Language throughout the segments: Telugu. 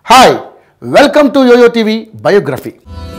hi welcome to yo-yo TV biography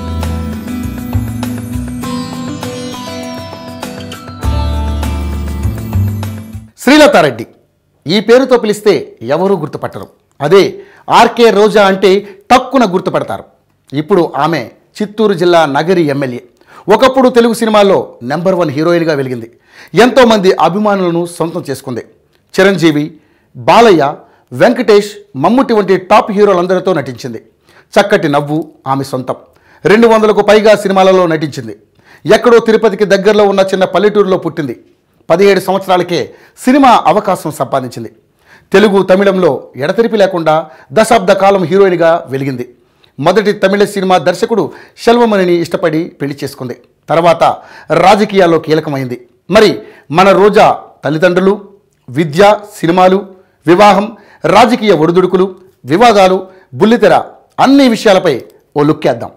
Srilatha Reddy ఈ పేరుతో పిలిస్తే ఎవరూ గుర్తుపట్టరు అదే ఆర్కే రోజా అంటే టక్కున గుర్తుపడతారు ఇప్పుడు ఆమె చిత్తూరు జిల్లా నగరి ఎమ్మెల్యే ఒకప్పుడు తెలుగు సినిమాల్లో నెంబర్ వన్ హీరోయిన్గా వెలిగింది ఎంతోమంది అభిమానులను సొంతం చేసుకుంది చిరంజీవి బాలయ్య వెంకటేష్ మమ్ముటి వంటి టాప్ హీరోలందరితో నటించింది చక్కటి నవ్వు ఆమె సొంతం రెండు వందలకు పైగా సినిమాలలో నటించింది ఎక్కడో తిరుపతికి దగ్గరలో ఉన్న చిన్న పల్లెటూరులో పుట్టింది పదిహేడు సంవత్సరాలకే సినిమా అవకాశం సంపాదించింది తెలుగు తమిళంలో ఎడతెరిపి లేకుండా దశాబ్ద కాలం హీరోయిన్గా వెలిగింది మొదటి తమిళ సినిమా దర్శకుడు శెల్వమణిని ఇష్టపడి పెళ్లి చేసుకుంది తర్వాత రాజకీయాల్లో కీలకమైంది మరి మన రోజా తల్లిదండ్రులు విద్య సినిమాలు వివాహం రాజకీయ ఒడిదుడుకులు వివాదాలు బుల్లితెర అన్ని విషయాలపై ఓ లుక్కేద్దాం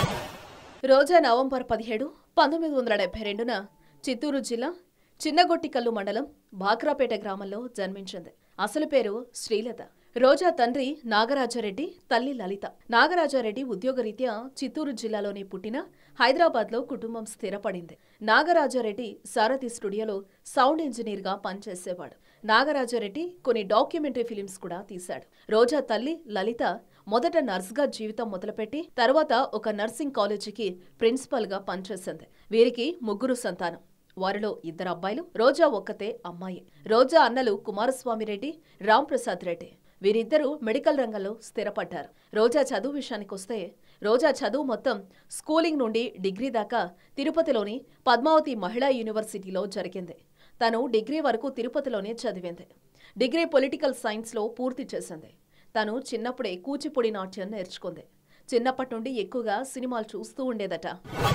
రోజా నవంబర్ పదిహేడు పంతొమ్మిది వందల డెబ్బై రెండున చిత్తూరు జిల్లా చిన్నగొట్టికల్లు మండలం బాక్రాపేట గ్రామంలో జన్మించింది అసలు పేరు శ్రీలత రోజా తండ్రి నాగరాజారెడ్డి తల్లి లలిత నాగరాజారెడ్డి ఉద్యోగరీత్యా చిత్తూరు జిల్లాలోనే పుట్టిన హైదరాబాద్లో కుటుంబం స్థిరపడింది నాగరాజారెడ్డి సారథి స్టూడియోలో సౌండ్ ఇంజనీర్గా పనిచేసేవాడు నాగరాజారెడ్డి కొన్ని డాక్యుమెంటరీ ఫిలిమ్స్ కూడా తీశాడు రోజా తల్లి లలిత మొదట నర్స్గా జీవితం మొదలుపెట్టి తర్వాత ఒక నర్సింగ్ కాలేజీకి ప్రిన్సిపల్గా పనిచేసింది వీరికి ముగ్గురు సంతానం వారిలో ఇద్దరు అబ్బాయిలు రోజా ఒక్కతే అమ్మాయి రోజా అన్నలు కుమారస్వామి రెడ్డి రాంప్రసాద్ రెడ్డి వీరిద్దరూ మెడికల్ రంగంలో స్థిరపడ్డారు రోజా చదువు విషయానికి వస్తే రోజా చదువు మొత్తం స్కూలింగ్ నుండి డిగ్రీ దాకా తిరుపతిలోని పద్మావతి మహిళా యూనివర్సిటీలో జరిగింది తను డిగ్రీ వరకు తిరుపతిలోనే చదివింది డిగ్రీ పొలిటికల్ సైన్స్లో పూర్తి చేసింది తను చిన్నప్పుడే కూచిపూడి నాట్యం నేర్చుకుంది చిన్నప్పటి నుండి ఎక్కువగా సినిమాలు చూస్తూ ఉండేదట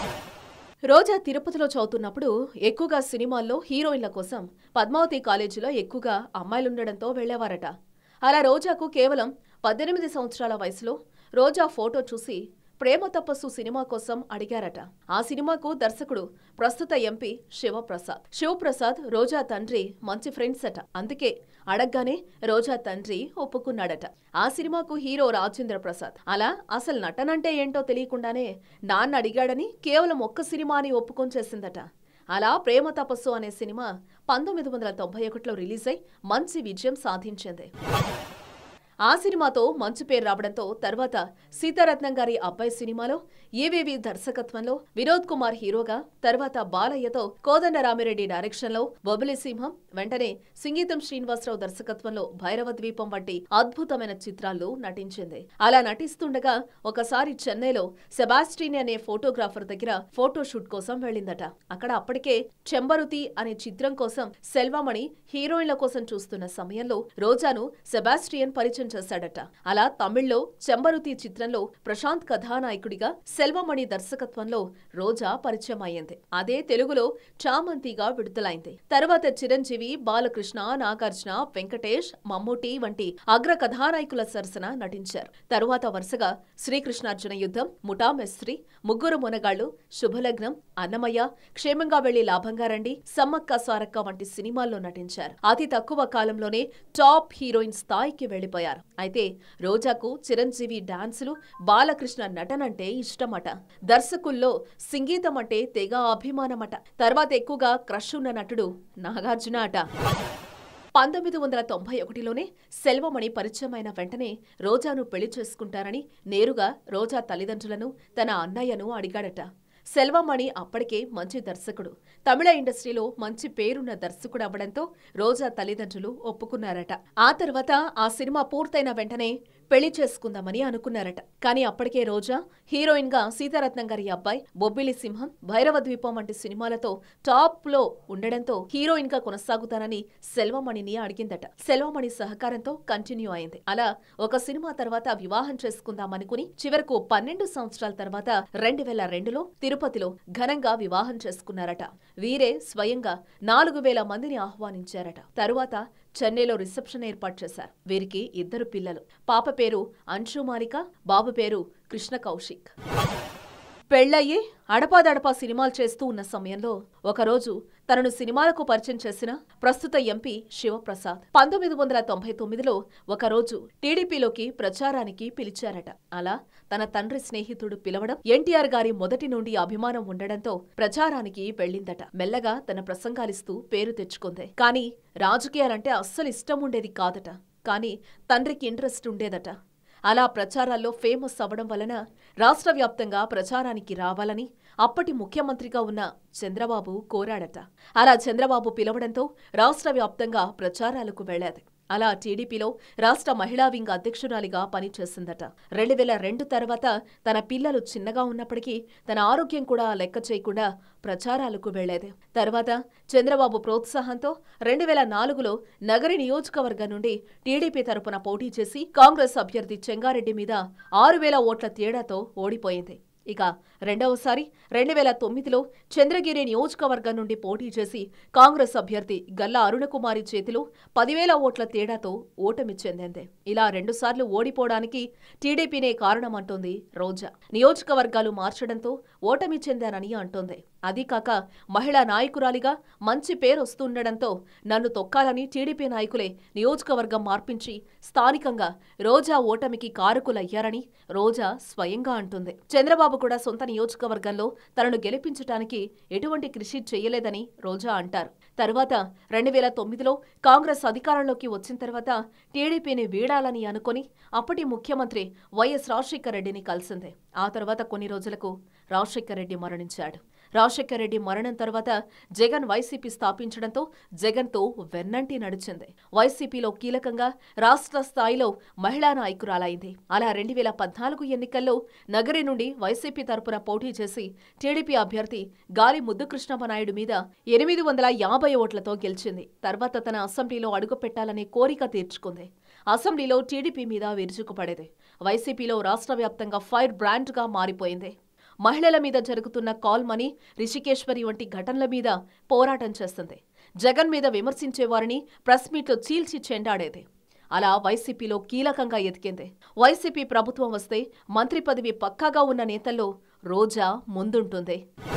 రోజా తిరుపతిలో చదువుతున్నప్పుడు ఎక్కువగా సినిమాల్లో హీరోయిన్ల కోసం పద్మావతి కాలేజీలో ఎక్కువగా అమ్మాయిలుండడంతో వెళ్లేవారట అలా రోజాకు కేవలం పద్దెనిమిది సంవత్సరాల వయసులో రోజా ఫోటో చూసి ప్రేమ తపస్సు సినిమా కోసం అడిగారట ఆ సినిమాకు దర్శకుడు ప్రస్తుత ఎంపీ శివప్రసాద్ శివప్రసాద్ రోజా తండ్రి మంచి ఫ్రెండ్స్ అట అందుకే అడగ్గానే రోజా తండ్రి ఒప్పుకున్నాడట ఆ సినిమాకు హీరో రాజేంద్ర ప్రసాద్ అలా అసలు నటనంటే ఏంటో తెలియకుండానే నాన్న అడిగాడని కేవలం ఒక్క సినిమాని ఒప్పుకొని చేసిందట అలా ప్రేమ తపస్సు అనే సినిమా పంతొమ్మిది వందల తొంభై ఒకటిలో రిలీజ్ అయి మంచి విజయం సాధించింది ఆ సినిమాతో మంచి పేరు రావడంతో తర్వాత సీతారత్నం గారి అబ్బాయి సినిమాలో ఏవేవి దర్శకత్వంలో వినోద్ కుమార్ హీరోగా తర్వాత బాలయ్యతో కోదండరామిరెడ్డి డైరెక్షన్లో బొబిలి సింహం వెంటనే సింగీతం శ్రీనివాసరావు దర్శకత్వంలో భైరవ ద్వీపం వంటి అద్భుతమైన చిత్రాల్లో నటించింది అలా నటిస్తుండగా ఒకసారి చెన్నైలో సెబాస్టిన్ అనే ఫోటోగ్రాఫర్ దగ్గర ఫోటో షూట్ కోసం వెళ్ళిందట అక్కడ అప్పటికే చెంబరుతి అనే చిత్రం కోసం సెల్వమణి హీరోయిన్ల కోసం చూస్తున్న సమయంలో రోజాను సెబాస్టియన్ పరిచయం చేశాడట అలా తమిళ్లో చెంబరుతి చిత్రంలో ప్రశాంత్ కథానాయకుడిగా సెల్వమణి దర్శకత్వంలో రోజా పరిచయం అయ్యింది అదే తెలుగులో చామంతిగా విడుదలైంది తర్వాత చిరంజీవి బాలకృష్ణ నాగార్జున వెంకటేష్ మమ్మూటి వంటి అగ్ర కథానాయకుల సరసన నటించారు తరువాత వరుసగా శ్రీకృష్ణార్జున యుద్ధం ముఠా మెస్త్రి ముగ్గురు మునగాళ్లు శుభలగ్నం అన్నమయ్య క్షేమంగా వెళ్లి లాభంగా రండి సమ్మక్క సారక్క వంటి సినిమాల్లో నటించారు అతి తక్కువ కాలంలోనే టాప్ హీరోయిన్ స్థాయికి వెళ్లిపోయారు అయితే రోజాకు చిరంజీవి డాన్సులు బాలకృష్ణ నటనంటే ఇష్టమట దర్శకుల్లో సంగీతం అంటే తెగ అభిమానమట తర్వాత ఎక్కువగా క్రష్ ఉన్న నటుడు నాగార్జున అట పంతొమ్మిది వందల తొంభై ఒకటిలోనే సెల్వమణి పరిచయమైన వెంటనే రోజాను పెళ్లి చేసుకుంటారని నేరుగా రోజా తల్లిదండ్రులను తన అన్నయ్యను అడిగాడట సెల్వమణి అప్పటికే మంచి దర్శకుడు తమిళ ఇండస్ట్రీలో మంచి పేరున్న దర్శకుడు అవ్వడంతో రోజా తల్లిదండ్రులు ఒప్పుకున్నారట ఆ తర్వాత ఆ సినిమా పూర్తయిన వెంటనే పెళ్లి చేసుకుందామని అనుకున్నారట కానీ అప్పటికే రోజా హీరోయిన్ గా సీతారత్నం గారి అబ్బాయి బొబ్బిలి సింహం భైరవ ద్వీపం వంటి సినిమాలతో టాప్ లో ఉండడంతో హీరోయిన్ గా కొనసాగుతానని సెల్వమణిని అడిగిందట సెల్వమణి సహకారంతో కంటిన్యూ అయింది అలా ఒక సినిమా తర్వాత వివాహం చేసుకుందామనుకుని చివరకు పన్నెండు సంవత్సరాల తర్వాత రెండు వేల రెండులో తిరుపతిలో ఘనంగా వివాహం చేసుకున్నారట వీరే స్వయంగా నాలుగు వేల మందిని ఆహ్వానించారట తరువాత చెన్నైలో రిసెప్షన్ ఏర్పాటు చేశారు వీరికి ఇద్దరు పిల్లలు పాప పేరు అంశు మాలిక బాబు పేరు కృష్ణ కౌశిక్ పెళ్లయ్యి అడపాదడపా సినిమాలు చేస్తూ ఉన్న సమయంలో ఒకరోజు తనను సినిమాలకు పరిచయం చేసిన ప్రస్తుత ఎంపీ శివప్రసాద్ పంతొమ్మిది వందల తొంభై తొమ్మిదిలో ఒకరోజు టీడీపీలోకి ప్రచారానికి పిలిచారట అలా తన తండ్రి స్నేహితుడు పిలవడం ఎన్టీఆర్ గారి మొదటి నుండి అభిమానం ఉండడంతో ప్రచారానికి వెళ్ళిందట మెల్లగా తన ప్రసంగాలిస్తూ పేరు తెచ్చుకుంది కానీ రాజకీయాలంటే అస్సలు ఇష్టం ఉండేది కాదట కానీ తండ్రికి ఇంట్రెస్ట్ ఉండేదట అలా ప్రచారాల్లో ఫేమస్ అవ్వడం వలన రాష్ట్ర వ్యాప్తంగా ప్రచారానికి రావాలని అప్పటి ముఖ్యమంత్రిగా ఉన్న చంద్రబాబు కోరాడట అలా చంద్రబాబు పిలవడంతో రాష్ట్ర వ్యాప్తంగా ప్రచారాలకు వెళ్లాది అలా టీడీపీలో రాష్ట్ర మహిళా వింగ్ అధ్యక్షురాలిగా పనిచేసిందట రెండు వేల రెండు తర్వాత తన పిల్లలు చిన్నగా ఉన్నప్పటికీ తన ఆరోగ్యం కూడా లెక్క చేయకుండా ప్రచారాలకు వెళ్లేది తర్వాత చంద్రబాబు ప్రోత్సాహంతో రెండు వేల నాలుగులో నగరి నియోజకవర్గం నుండి టీడీపీ తరపున పోటీ చేసి కాంగ్రెస్ అభ్యర్థి చెంగారెడ్డి మీద ఆరు వేల ఓట్ల తేడాతో ఓడిపోయింది ఇక రెండవసారి రెండు వేల తొమ్మిదిలో చంద్రగిరి నియోజకవర్గం నుండి పోటీ చేసి కాంగ్రెస్ అభ్యర్థి గల్లా అరుణకుమారి చేతిలో పదివేల ఓట్ల తేడాతో ఓటమి చెందింది ఇలా రెండుసార్లు ఓడిపోవడానికి టీడీపీనే కారణమంటోంది రోజా నియోజకవర్గాలు మార్చడంతో ఓటమి చెందానని అంటోంది అదీ కాక మహిళా నాయకురాలిగా మంచి పేరు వస్తుండడంతో నన్ను తొక్కాలని టీడీపీ నాయకులే నియోజకవర్గం మార్పించి స్థానికంగా రోజా ఓటమికి కారకులయ్యారని రోజా స్వయంగా అంటుంది చంద్రబాబు కూడా సొంత నియోజకవర్గంలో తనను గెలిపించటానికి ఎటువంటి కృషి చేయలేదని రోజా అంటారు తర్వాత రెండు వేల తొమ్మిదిలో కాంగ్రెస్ అధికారంలోకి వచ్చిన తర్వాత టీడీపీని వీడాలని అనుకొని అప్పటి ముఖ్యమంత్రి వైఎస్ రాజశేఖర రెడ్డిని కలిసింది ఆ తర్వాత కొన్ని రోజులకు రాజశేఖర రెడ్డి మరణించాడు రాజశేఖర రెడ్డి మరణం తర్వాత జగన్ వైసీపీ స్థాపించడంతో జగన్తో వెన్నంటి నడిచింది వైసీపీలో కీలకంగా రాష్ట్ర స్థాయిలో మహిళా నాయకురాలైంది అలా రెండు వేల పద్నాలుగు ఎన్నికల్లో నగరి నుండి వైసీపీ తరపున పోటీ చేసి టీడీపీ అభ్యర్థి గాలి ముద్దుకృష్ణమనాయుడు మీద ఎనిమిది వందల యాభై ఓట్లతో గెలిచింది తర్వాత తన అసెంబ్లీలో అడుగుపెట్టాలనే కోరిక తీర్చుకుంది అసెంబ్లీలో టీడీపీ మీద విరుచుకుపడేది వైసీపీలో రాష్ట్ర వ్యాప్తంగా ఫైర్ బ్రాండ్గా మారిపోయింది మహిళల మీద జరుగుతున్న కాల్ మనీ రిషికేశ్వరి వంటి ఘటనల మీద పోరాటం చేస్తుంది జగన్ మీద విమర్శించే వారిని ప్రెస్ మీట్లో చీల్చి చెండాడేది అలా వైసీపీలో కీలకంగా ఎదిగింది వైసీపీ ప్రభుత్వం వస్తే మంత్రి పదవి పక్కాగా ఉన్న నేతల్లో రోజా ముందుంటుంది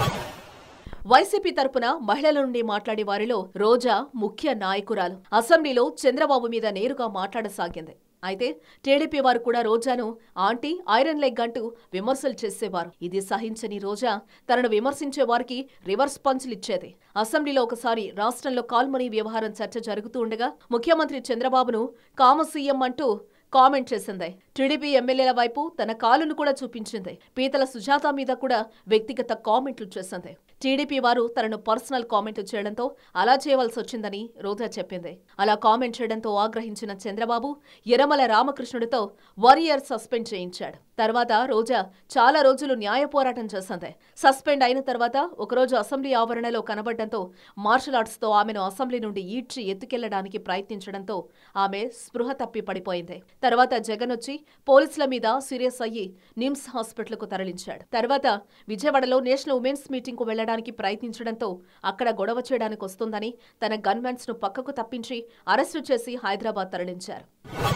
వైసీపీ తరపున మహిళల నుండి మాట్లాడే వారిలో రోజా ముఖ్య నాయకురాలు అసెంబ్లీలో చంద్రబాబు మీద నేరుగా మాట్లాడసాగింది అయితే టీడీపీ వారు కూడా రోజాను ఆంటీ ఐరన్ లెగ్ అంటూ విమర్శలు చేసేవారు ఇది సహించని రోజా తనను విమర్శించే వారికి రివర్స్ పంచ్లు ఇచ్చేది అసెంబ్లీలో ఒకసారి రాష్ట్రంలో కాల్మనీ వ్యవహారం చర్చ జరుగుతూ ఉండగా ముఖ్యమంత్రి చంద్రబాబును కామ సీఎం అంటూ కామెంట్ చేసింది టీడీపీ ఎమ్మెల్యేల వైపు తన కాలును కూడా చూపించింది పీతల సుజాత మీద కూడా వ్యక్తిగత కామెంట్లు చేసింది టీడీపీ వారు తనను పర్సనల్ కామెంట్లు చేయడంతో అలా చేయవలసి వచ్చిందని రోజా చెప్పింది అలా కామెంట్ చేయడంతో ఆగ్రహించిన చంద్రబాబు యరమల రామకృష్ణుడితో వారియర్ సస్పెండ్ చేయించాడు తర్వాత రోజా చాలా రోజులు న్యాయ పోరాటం చేసింది సస్పెండ్ అయిన తర్వాత ఒకరోజు అసెంబ్లీ ఆవరణలో కనబడడంతో మార్షల్ ఆర్ట్స్ తో ఆమెను అసెంబ్లీ నుండి ఈడ్చి ఎత్తుకెళ్లడానికి ప్రయత్నించడంతో ఆమె స్పృహ తప్పి పడిపోయింది తర్వాత జగన్ వచ్చి పోలీసుల మీద సీరియస్ అయ్యి నిమ్స్ హాస్పిటల్కు తరలించాడు తర్వాత విజయవాడలో నేషనల్ ఉమెన్స్ మీటింగ్ కు వెళ్లడానికి ప్రయత్నించడంతో అక్కడ గొడవ చేయడానికి వస్తుందని తన గన్మెన్స్ ను పక్కకు తప్పించి అరెస్టు చేసి హైదరాబాద్ తరలించారు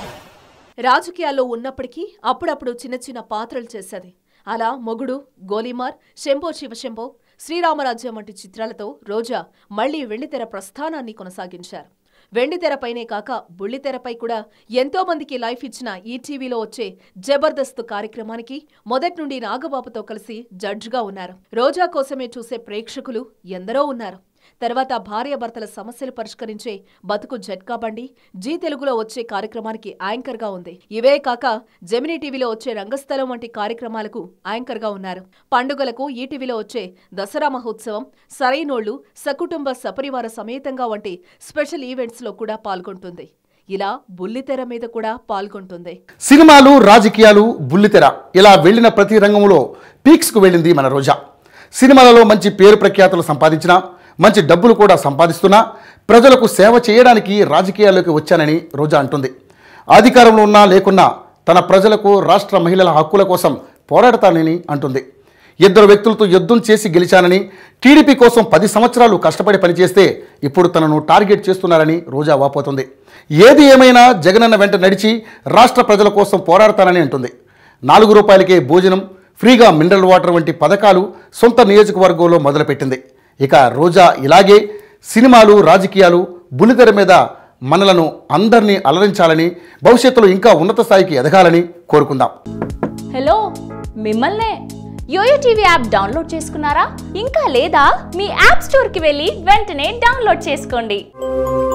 రాజకీయాల్లో ఉన్నప్పటికీ అప్పుడప్పుడు చిన్న చిన్న పాత్రలు చేసేది అలా మొగుడు గోలీమార్ శంభో శివశంభో శ్రీరామరాజ్యం వంటి చిత్రాలతో రోజా మళ్లీ వెండితెర ప్రస్థానాన్ని కొనసాగించారు వెండితెరపైనే కాక బుల్లితెరపై కూడా ఎంతో మందికి లైఫ్ ఇచ్చిన ఈ టీవీలో వచ్చే జబర్దస్త్ కార్యక్రమానికి మొదటి నుండి నాగబాబుతో కలిసి జడ్జ్గా ఉన్నారు రోజా కోసమే చూసే ప్రేక్షకులు ఎందరో ఉన్నారు తర్వాత భార్యాభర్తల సమస్యలు పరిష్కరించే బతుకు జట్కా బండి జీ తెలుగులో వచ్చే కార్యక్రమానికి యాంకర్ గా ఉంది ఇవే కాక జెమినీ టీవీలో వచ్చే రంగస్థలం వంటి కార్యక్రమాలకు యాంకర్ గా ఉన్నారు పండుగలకు ఈటీవీలో వచ్చే దసరా మహోత్సవం సరైనోళ్లు సకుటుంబ సపరివార సమేతంగా వంటి స్పెషల్ ఈవెంట్స్ లో కూడా పాల్గొంటుంది ఇలా బుల్లితెర మీద కూడా పాల్గొంటుంది సినిమాలు రాజకీయాలు బుల్లితెర ఇలా వెళ్ళిన ప్రతి రంగంలో పీక్స్కు వెళ్ళింది మన రోజా సినిమాలలో మంచి పేరు ప్రఖ్యాతులు సంపాదించినా మంచి డబ్బులు కూడా సంపాదిస్తున్నా ప్రజలకు సేవ చేయడానికి రాజకీయాల్లోకి వచ్చానని రోజా అంటుంది అధికారంలో ఉన్నా లేకున్నా తన ప్రజలకు రాష్ట్ర మహిళల హక్కుల కోసం పోరాడతానని అంటుంది ఇద్దరు వ్యక్తులతో యుద్ధం చేసి గెలిచానని టీడీపీ కోసం పది సంవత్సరాలు కష్టపడి పనిచేస్తే ఇప్పుడు తనను టార్గెట్ చేస్తున్నారని రోజా వాపోతుంది ఏది ఏమైనా జగనన్న వెంట నడిచి రాష్ట్ర ప్రజల కోసం పోరాడతానని అంటుంది నాలుగు రూపాయలకే భోజనం ఫ్రీగా మినరల్ వాటర్ వంటి పథకాలు సొంత నియోజకవర్గంలో మొదలుపెట్టింది ఇక రోజా ఇలాగే సినిమాలు రాజకీయాలు బుల్లితెర మీద మనలను అందరినీ అలరించాలని భవిష్యత్తులో ఇంకా ఉన్నత స్థాయికి ఎదగాలని కోరుకుందాం హలో మిమ్మల్నే యోయో టీవీ యాప్ డౌన్లోడ్ చేసుకున్నారా ఇంకా లేదా మీ యాప్ స్టోర్కి వెళ్ళి వెంటనే డౌన్లోడ్ చేసుకోండి